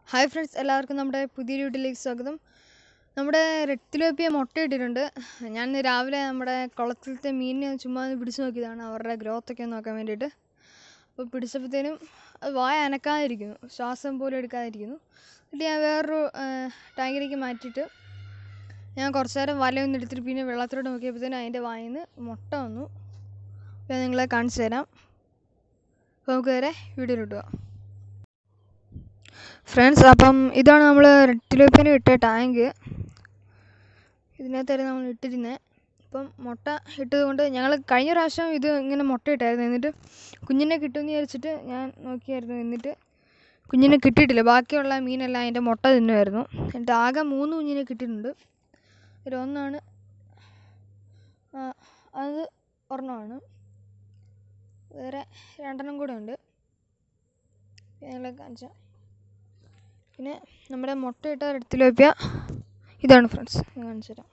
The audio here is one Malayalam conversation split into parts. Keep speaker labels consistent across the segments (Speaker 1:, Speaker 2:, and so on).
Speaker 1: ഹായ് ഫ്രണ്ട്സ് എല്ലാവർക്കും നമ്മുടെ പുതിയ വീട്ടിലേക്ക് സ്വാഗതം നമ്മുടെ റെഡ് തിലോപ്പിയ മുട്ടയിട്ടിട്ടുണ്ട് ഞാൻ ഇന്ന് രാവിലെ നമ്മുടെ കുളത്തിലത്തെ മീനിനെ ചുമ്മാ ഒന്ന് പിടിച്ചു നോക്കിയതാണ് അവരുടെ ഗ്രോത്തൊക്കെ ഒന്ന് നോക്കാൻ വേണ്ടിയിട്ട് അപ്പോൾ പിടിച്ചപ്പോഴത്തേനും അത് വായ അനക്കാതിരിക്കുന്നു ശ്വാസം പോലും എടുക്കാതിരിക്കുന്നു എന്നിട്ട് ഞാൻ വേറൊരു ടാങ്കിലേക്ക് മാറ്റിയിട്ട് ഞാൻ കുറച്ച് നേരം വലയൊന്നും എടുത്തിട്ട് പിന്നെ വെള്ളത്തിലോട്ട് നോക്കിയപ്പോഴത്തേനും അതിൻ്റെ വായിൽ നിന്ന് മുട്ട വന്നു ഞാൻ നിങ്ങളെ കാണിച്ചു തരാം അപ്പോൾ നമുക്ക് നേരെ വീഡിയോയിലോട്ട് പോകാം ഫ്രണ്ട്സ് അപ്പം ഇതാണ് നമ്മൾ റെഡ് ഇട്ട ടാങ്ക് ഇതിനകത്തായിരുന്നു നമ്മൾ ഇട്ടിരുന്നത് ഇപ്പം മുട്ട ഇട്ടത് കൊണ്ട് ഞങ്ങൾ കഴിഞ്ഞ പ്രാവശ്യം ഇത് ഇങ്ങനെ മുട്ട ഇട്ടായിരുന്നു എന്നിട്ട് കുഞ്ഞിനെ കിട്ടുമെന്ന് വിചാരിച്ചിട്ട് ഞാൻ നോക്കിയായിരുന്നു എന്നിട്ട് കുഞ്ഞിനെ കിട്ടിയിട്ടില്ല ബാക്കിയുള്ള മീനെല്ലാം അതിൻ്റെ മുട്ട തിന്നുമായിരുന്നു എന്നിട്ട് ആകെ മൂന്ന് കുഞ്ഞിനെ കിട്ടിയിട്ടുണ്ട് ഇതിലൊന്നാണ് അത് ഒരെണ്ണമാണ് വേറെ രണ്ടെണ്ണം കൂടെ ഉണ്ട് ഞങ്ങളെ കാണിച്ചാൽ പിന്നെ നമ്മുടെ മുട്ടയിട്ട റെഡ് തിലോപ്പിയ ഇതാണ് ഫ്രണ്ട്സ് ഞാൻ കാണിച്ചു തരാം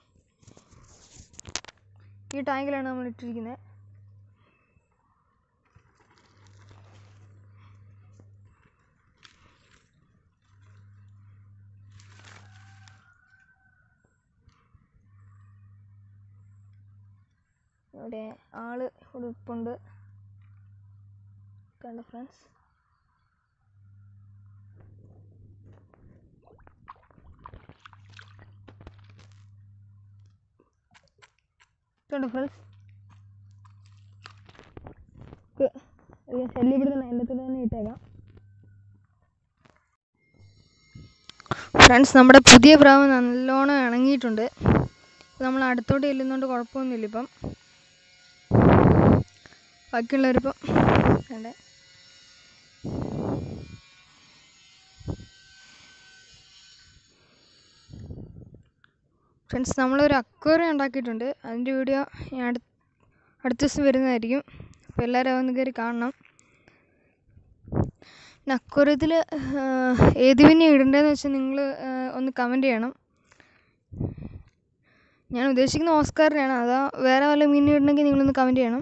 Speaker 1: ഈ ടാങ്കിലാണ് നമ്മൾ ഇട്ടിരിക്കുന്നത് ഇവിടെ ആള് ഉടുപ്പുണ്ട് കണ്ടു ഫ്രണ്ട്സ് കണ്ടോ ഫ്രണ്ട്സ് ശല്യപ്പെടുത്തുന്ന എൻ്റെ തന്നെ ഇട്ടേക്കാം ഫ്രണ്ട്സ് നമ്മുടെ പുതിയ പ്രാവ് നല്ലോണം ഇണങ്ങിയിട്ടുണ്ട് നമ്മൾ അടുത്തോട്ട് ചെല്ലുന്നതുകൊണ്ട് കുഴപ്പമൊന്നുമില്ല ഇപ്പം ബാക്കിയുള്ളവരിപ്പം കണ്ടേ ഫ്രണ്ട്സ് നമ്മളൊരു അക്വേറിയം ഉണ്ടാക്കിയിട്ടുണ്ട് അതിൻ്റെ വീഡിയോ ഞാൻ അടുത്ത അടുത്ത ദിവസം വരുന്നതായിരിക്കും അപ്പോൾ എല്ലാവരും ഒന്ന് കയറി കാണണം പിന്നെ അക്വേറിയത്തിൽ ഏത് പിന്നെ ഇടേണ്ടതെന്ന് വെച്ചാൽ നിങ്ങൾ ഒന്ന് കമൻറ്റ് ചെയ്യണം ഞാൻ ഉദ്ദേശിക്കുന്ന ഓസ്കാറിനെയാണ് അതോ വേറെ വല്ല മീൻ ഇടണമെങ്കിൽ നിങ്ങളൊന്ന് കമൻറ്റ് ചെയ്യണം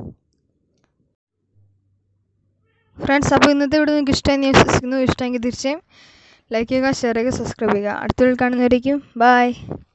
Speaker 1: ഫ്രണ്ട്സ് അപ്പോൾ ഇന്നത്തെ വീഡിയോ നിങ്ങൾക്ക് ഇഷ്ടമായി ഞാൻ വിശ്വസിക്കുന്നു ഇഷ്ടമെങ്കിൽ തീർച്ചയായും ലൈക്ക് ചെയ്യുക ഷെയർ ചെയ്യുക സബ്സ്ക്രൈബ് ചെയ്യുക അടുത്ത കാണുന്നവരേക്കും ബായ്